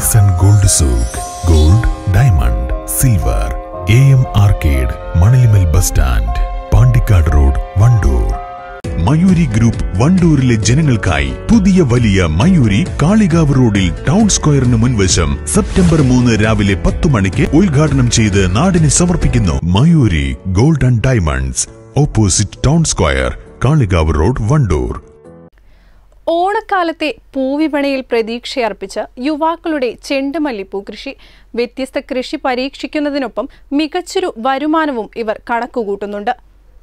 റൈസൺ gold souk gold diamond silver A M arcade Manalimal bus stand Pandikkad road Wandoor Mayuri group വണ്ടൂരിലെ ജനങ്ങൾക്കായി പുതിയ വലിയ മയൂരി കാളികാവ് റോഡിൽ ടൗൺ സ്ക്വയറിന് മുൻവശം സെപ്റ്റംബർ മൂന്ന് രാവിലെ പത്ത് മണിക്ക് ഉദ്ഘാടനം ചെയ്ത് നാടിന് സമർപ്പിക്കുന്നു Mayuri gold and diamonds opposite town square Kalikavu road Wandoor ഓണക്കാലത്തെ പൂവിപണിയിൽ പ്രതീക്ഷയർപ്പിച്ച് യുവാക്കളുടെ ചെണ്ടുമല്ലിപ്പൂ കൃഷി വ്യത്യസ്ത കൃഷി പരീക്ഷിക്കുന്നതിനൊപ്പം മികച്ചൊരു വരുമാനവും ഇവർ കണക്കുകൂട്ടുന്നുണ്ട്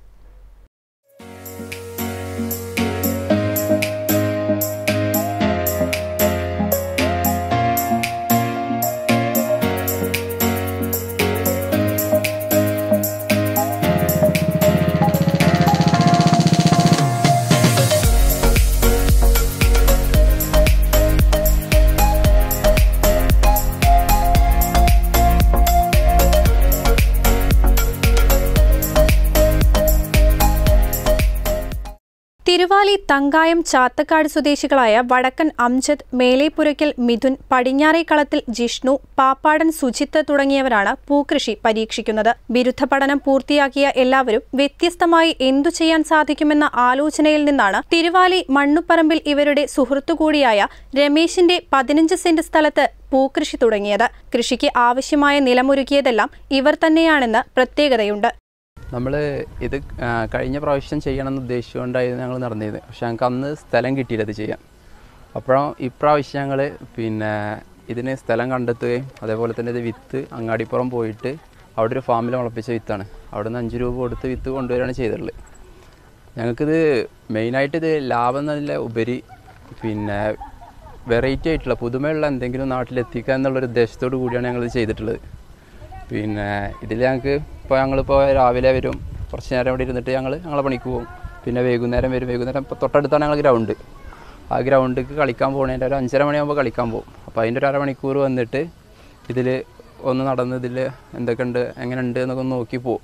തിരുവാലി തങ്കായം ചാത്തക്കാട് സ്വദേശികളായ വടക്കൻ അംജദ് മേലേപ്പുരയ്ക്കൽ മിഥുൻ പടിഞ്ഞാറേക്കളത്തിൽ ജിഷ്ണു പാപ്പാടൻ സുജിത്ത് തുടങ്ങിയവരാണ് പൂക്കൃഷി പരീക്ഷിക്കുന്നത് ബിരുദ പഠനം പൂർത്തിയാക്കിയ എല്ലാവരും വ്യത്യസ്തമായി എന്തു ചെയ്യാൻ സാധിക്കുമെന്ന ആലോചനയിൽ നിന്നാണ് തിരുവാലി മണ്ണുപ്പറമ്പിൽ ഇവരുടെ സുഹൃത്തുകൂടിയായ രമേശിന്റെ പതിനഞ്ച് സെന്റ് സ്ഥലത്ത് പൂക്കൃഷി തുടങ്ങിയത് കൃഷിക്ക് ആവശ്യമായ നിലമൊരുക്കിയതെല്ലാം ഇവർ തന്നെയാണെന്ന് പ്രത്യേകതയുണ്ട് നമ്മൾ ഇത് ആ, കഴിഞ്ഞ പ്രാവശ്യം ചെയ്യണമെന്ന് ഉദ്ദേശിച്ചുകൊണ്ടായിരുന്നു ഞങ്ങൾ നടന്നത് പക്ഷെ ഞങ്ങൾക്ക് അന്ന് സ്ഥലം കിട്ടിയില്ല ഇത് ചെയ്യാൻ അപ്പോഴും ഇപ്രാവശ്യം ഞങ്ങൾ പിന്നെ ഇതിന് സ്ഥലം കണ്ടെത്തുകയും അതേപോലെ തന്നെ ഇത് വിത്ത് അങ്ങാടിപ്പുറം പോയിട്ട് അവിടെ ഒരു ഫാമിൽ മുളപ്പിച്ച വിത്താണ് അവിടെ നിന്ന് അഞ്ച് രൂപ കൊടുത്ത് വിത്ത് കൊണ്ടുവരികയാണ് ചെയ്തിട്ടുള്ളത് ഞങ്ങൾക്കിത് മെയിനായിട്ട് ഇത് ലാഭം എന്നല്ല ഉപരി പിന്നെ വെറൈറ്റി ആയിട്ടുള്ള പുതുമയുള്ള എന്തെങ്കിലും നാട്ടിലെത്തിക്കുക എന്നുള്ളൊരു ഉദ്ദേശത്തോടു കൂടിയാണ് ഞങ്ങളിത് ചെയ്തിട്ടുള്ളത് പിന്നെ ഇതിൽ ഞങ്ങൾക്ക് ഇപ്പോൾ ഞങ്ങളിപ്പോൾ രാവിലെ വരും കുറച്ച് നേരം ഇവിടെ ഇരുന്നിട്ട് ഞങ്ങൾ ഞങ്ങളെ പണിക്ക് പോകും പിന്നെ വൈകുന്നേരം വരും വൈകുന്നേരം ഇപ്പോൾ തൊട്ടടുത്താണ് ഞങ്ങൾ ഗ്രൗണ്ട് ആ ഗ്രൗണ്ടിലേക്ക് കളിക്കാൻ പോകുന്നതിൻ്റെ ഒരു അഞ്ചര മണിയാകുമ്പോൾ കളിക്കാൻ പോകും അപ്പോൾ അതിൻ്റെ ഒരു അരമണിക്കൂർ വന്നിട്ട് ഇതിൽ ഒന്ന് നടന്ന് ഇതിൽ എന്തൊക്കെ ഉണ്ട് എങ്ങനെ ഉണ്ട് എന്നൊക്കെ ഒന്ന് നോക്കി പോകും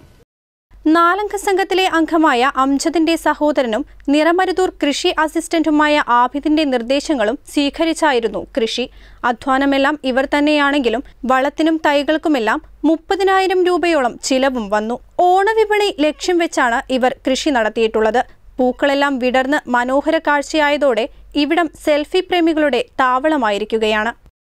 നാലംഗ സംഘത്തിലെ അംഗമായ അംജദിന്റെ സഹോദരനും നിറമരുതൂർ കൃഷി അസിസ്റ്റന്റുമായ ആബിദിന്റെ നിർദ്ദേശങ്ങളും സ്വീകരിച്ചായിരുന്നു കൃഷി അധ്വാനമെല്ലാം ഇവർ തന്നെയാണെങ്കിലും വളത്തിനും തൈകൾക്കുമെല്ലാം മുപ്പതിനായിരം രൂപയോളം ചിലവും വന്നു ഓണവിപണി ലക്ഷ്യം വെച്ചാണ് ഇവർ കൃഷി നടത്തിയിട്ടുള്ളത് പൂക്കളെല്ലാം വിടർന്ന് മനോഹര കാഴ്ചയായതോടെ ഇവിടം സെൽഫി പ്രേമികളുടെ താവളമായിരിക്കുകയാണ്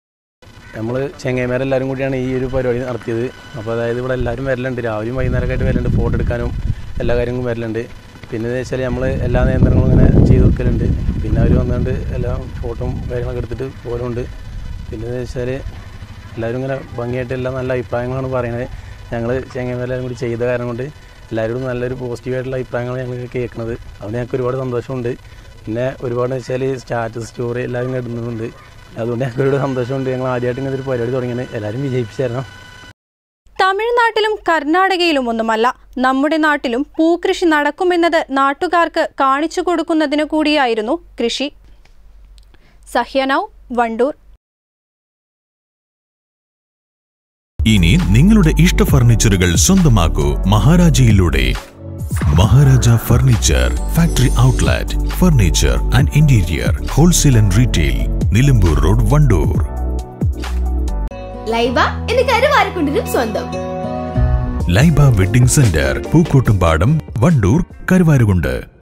നമ്മൾ ചെങ്ങൈമാരെല്ലാവരും കൂടിയാണ് ഈ ഒരു പരിപാടി നടത്തിയത് അപ്പോൾ അതായത് ഇവിടെ എല്ലാവരും വരലുണ്ട് രാവിലെയും വൈകുന്നേരമൊക്കെ ആയിട്ട് വരലുണ്ട് ഫോട്ടോ എടുക്കാനും എല്ലാ കാര്യങ്ങളും വരലുണ്ട് പിന്നെ എന്ന് വെച്ചാൽ നമ്മൾ എല്ലാ നിയന്ത്രണങ്ങളും ഇങ്ങനെ ചെയ്ത് വെക്കലുണ്ട് പിന്നെ അവർ വന്നുകൊണ്ട് എല്ലാ ഫോട്ടോയും കാര്യങ്ങളൊക്കെ എടുത്തിട്ട് പോലുണ്ട് പിന്നെ എന്ന് വെച്ചാൽ എല്ലാവരും ഇങ്ങനെ ഭംഗിയായിട്ട് എല്ലാം നല്ല അഭിപ്രായങ്ങളാണ് പറയുന്നത് ഞങ്ങൾ ചെങ്ങൈമാരെല്ലാവരും കൂടി ചെയ്ത കാരണം കൊണ്ട് എല്ലാവരോടും നല്ലൊരു പോസിറ്റീവായിട്ടുള്ള അഭിപ്രായങ്ങൾ ഞങ്ങൾ കേൾക്കുന്നത് അതുകൊണ്ട് ഞങ്ങൾക്ക് ഒരുപാട് സന്തോഷമുണ്ട് പിന്നെ ഒരുപാട് വെച്ചാൽ സ്റ്റാറ്റസ് സ്റ്റോറി എല്ലാവരും ഇങ്ങനെ ഇടുന്നുണ്ട് അതുകൊണ്ട് ഞങ്ങൾക്ക് ഒരുപാട് സന്തോഷമുണ്ട് ഞങ്ങൾ ആദ്യമായിട്ട് ഇങ്ങനെ ഒരു പരിപാടി തുടങ്ങിയത് എല്ലാവരും വിജയിപ്പിച്ചു തരണം തമിഴ്നാട്ടിലും കർണാടകയിലും ഒന്നുമല്ല നമ്മുടെ നാട്ടിലും പൂക്കൃഷി നടക്കുമെന്നത് നാട്ടുകാർക്ക് കാണിച്ചു കൊടുക്കുന്നതിനു കൂടിയായിരുന്നു കൃഷി സഹ്യനൌ വണ്ടൂർ ഇനി നിങ്ങളുടെ ഇഷ്ട ഫർണിച്ചറുകൾ സ്വന്തമാക്കൂ മഹാരാജയിലൂടെ Maharaja furniture factory outlet furniture and interior wholesale and retail Nilambur road Wandoor Laiba എന്ന് കരുവാരക്കുണ്ടിനും സ്വന്തം ലൈബ വെഡിംഗ് സെന്റർ പൂക്കോട്ടുംപാടം വണ്ടൂർ കരുവാരുകുണ്ട്